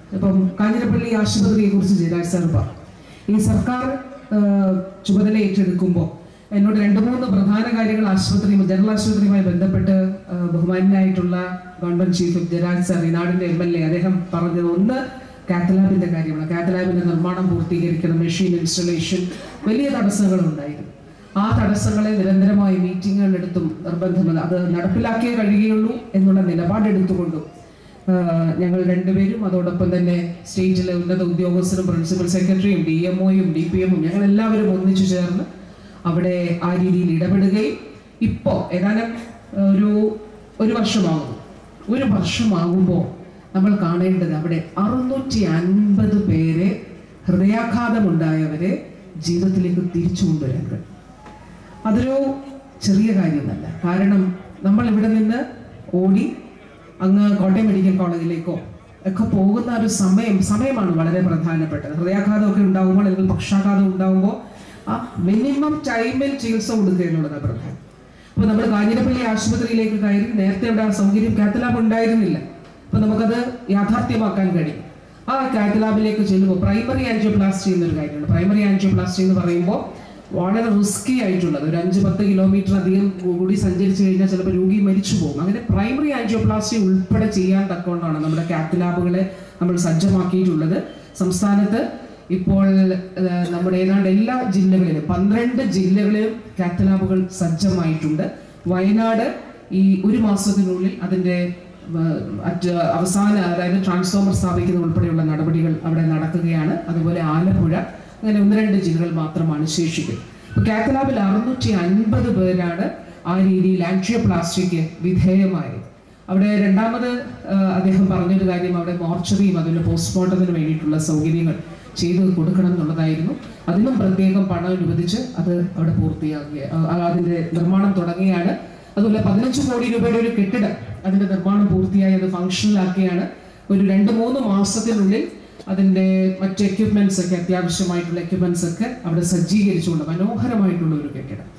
ഇപ്പം കാഞ്ഞിരപ്പള്ളി ആശുപത്രിയെ കുറിച്ച് ജയരാജ് സാർ പറഞ്ഞു ഈ സർക്കാർ ആ, ചുമതല ഏറ്റെടുക്കുമ്പോൾ എന്നോട് രണ്ട് മൂന്ന് പ്രധാന കാര്യങ്ങൾ ആശുപത്രി ജനറൽ ആശുപത്രിയുമായി ബന്ധപ്പെട്ട് ആ, ബഹുമാനായിട്ടുള്ള ഗവൺമെന്റ് ചീഫ് ജയരാജ് സാർ ഈ നാടിന്റെ എം എൽ എ അദ്ദേഹം പറഞ്ഞത് ഒന്ന് കാത്തലാബിന്റെ കാര്യമാണ് കാത്തലാബിന്റെ നിർമ്മാണം പൂർത്തീകരിക്കണം മെഷീൻ ഇൻസ്റ്റലേഷൻ വലിയ തടസ്സങ്ങളുണ്ടായിരുന്നു ആ തടസ്സങ്ങളെ നിരന്തരമായി മീറ്റിങ്ങുകൾ എടുത്തും നിർബന്ധമല്ല അത് നടപ്പിലാക്കിയേ കഴിയുകയുള്ളൂ എന്നുള്ള നിലപാടെടുത്തുകൊണ്ടും ആഹ് ഞങ്ങൾ രണ്ടുപേരും അതോടൊപ്പം തന്നെ സ്റ്റേറ്റിലെ ഉന്നത ഉദ്യോഗസ്ഥരും പ്രിൻസിപ്പൽ സെക്രട്ടറിയും ഡി എം ഒയും ഡി പി എമ്മും ഞങ്ങൾ എല്ലാവരും ഒന്നിച്ചു ചേർന്ന് അവിടെ ആ രീതിയിൽ ഇടപെടുകയും ഇപ്പോൾ ഏതാനും ഒരു ഒരു വർഷമാകുന്നു ഒരു വർഷമാകുമ്പോൾ നമ്മൾ കാണേണ്ടത് അവിടെ അറുന്നൂറ്റി അൻപത് പേരെ ഹൃദയാഘാതമുണ്ടായവരെ ജീവിതത്തിലേക്ക് തിരിച്ചു കൊണ്ടുവരാൻ കഴിയും അതൊരു ചെറിയ കാര്യമല്ല കാരണം നമ്മൾ ഇവിടെ നിന്ന് ഓടി അങ്ങ് കോട്ടയം മെഡിക്കൽ കോളേജിലേക്കോ ഒക്കെ പോകുന്ന ഒരു സമയം സമയമാണ് വളരെ പ്രധാനപ്പെട്ടത് ഹൃദയാഘാതമൊക്കെ ഉണ്ടാകുമ്പോൾ അല്ലെങ്കിൽ പക്ഷാഘാതം ഉണ്ടാകുമ്പോൾ ആ മിനിമം ടൈമിൽ ചികിത്സ കൊടുക്കുക എന്നുള്ളതാണ് പ്രധാനം അപ്പോൾ നമ്മൾ കാഞ്ഞിരപ്പള്ളി ആശുപത്രിയിലേക്ക് കയറി നേരത്തെ അവിടെ ആ സൗകര്യം കാത്തലാബ് ഉണ്ടായിരുന്നില്ല അപ്പോൾ നമുക്കത് യാഥാർത്ഥ്യമാക്കാൻ കഴിയും ആ കാത്തലാബിലേക്ക് ചെല്ലുമ്പോൾ പ്രൈമറി ആൻജിയോപ്ലാസ്റ്റി എന്നൊരു കാര്യമാണ് പ്രൈമറി ആൻജിയോപ്ലാസ്റ്റി എന്ന് പറയുമ്പോൾ വളരെ റിസ്കി ആയിട്ടുള്ളത് ഒരു അഞ്ച് പത്ത് കിലോമീറ്റർ അധികം കൂടി സഞ്ചരിച്ചു കഴിഞ്ഞാൽ ചിലപ്പോൾ രോഗി മരിച്ചു പോകും അങ്ങനെ പ്രൈമറി ആൻജിയോപ്ലാസ്റ്റി ഉൾപ്പെടെ ചെയ്യാൻ തക്കകൊണ്ടാണ് നമ്മുടെ കാത്തലാബുകളെ നമ്മൾ സജ്ജമാക്കിയിട്ടുള്ളത് സംസ്ഥാനത്ത് ഇപ്പോൾ ഏഹ്, നമ്മുടെ ഏതാണ്ട് എല്ലാ ജില്ലകളിലും പന്ത്രണ്ട് ജില്ലകളിലും കാത്തലാബുകൾ സജ്ജമായിട്ടുണ്ട് വയനാട് ഈ ഒരു മാസത്തിനുള്ളിൽ അതിന്റെ ഏഹ്, അറ്റ് അവസാന അതായത് ട്രാൻസ്ഫോമർ സ്ഥാപിക്കുന്ന ഉൾപ്പെടെയുള്ള നടപടികൾ അവിടെ നടക്കുകയാണ് അതുപോലെ ആലപ്പുഴ അങ്ങനെ ഒന്ന് രണ്ട് ജില്ലകൾ മാത്രമാണ് ശേഷിക്കുന്നത് അപ്പോൾ കാത്തലാബിൽ അറുന്നൂറ്റി അൻപത് പേരാണ് ആ രീതിയിൽ ആൻജിയോപ്ലാസ്റ്റിക്ക് വിധേയമായത് അവിടെ രണ്ടാമത് ആ, അദ്ദേഹം പറഞ്ഞൊരു കാര്യം അവിടെ മോർച്ചറിയും അതുപോലെ പോസ്റ്റ്മോർട്ടത്തിന് വേണ്ടിയിട്ടുള്ള സൗകര്യങ്ങൾ ചെയ്തു കൊടുക്കണം എന്നുള്ളതായിരുന്നു അതിനും പ്രത്യേകം പണം അനുവദിച്ച് അത് അവിടെ പൂർത്തിയാക്കുക ആ, അതിന്റെ നിർമ്മാണം തുടങ്ങിയാണ് അതുപോലെ പതിനഞ്ച് കോടി രൂപയുടെ ഒരു കെട്ടിടം അതിന്റെ നിർമ്മാണം പൂർത്തിയായി അത് ഫങ്ഷണലാക്കിയാണ് ഒരു രണ്ട് മൂന്ന് മാസത്തിനുള്ളിൽ അതിന്റെ മറ്റ് എക്യുപ്മെന്റ്സ് ഒക്കെ അത്യാവശ്യമായിട്ടുള്ള എക്യുപ്മെന്റ്സ് ഒക്കെ അവിടെ സജ്ജീകരിച്ചുകൊണ്ട് മനോഹരമായിട്ടുള്ള ഒരു കെട്ടിടം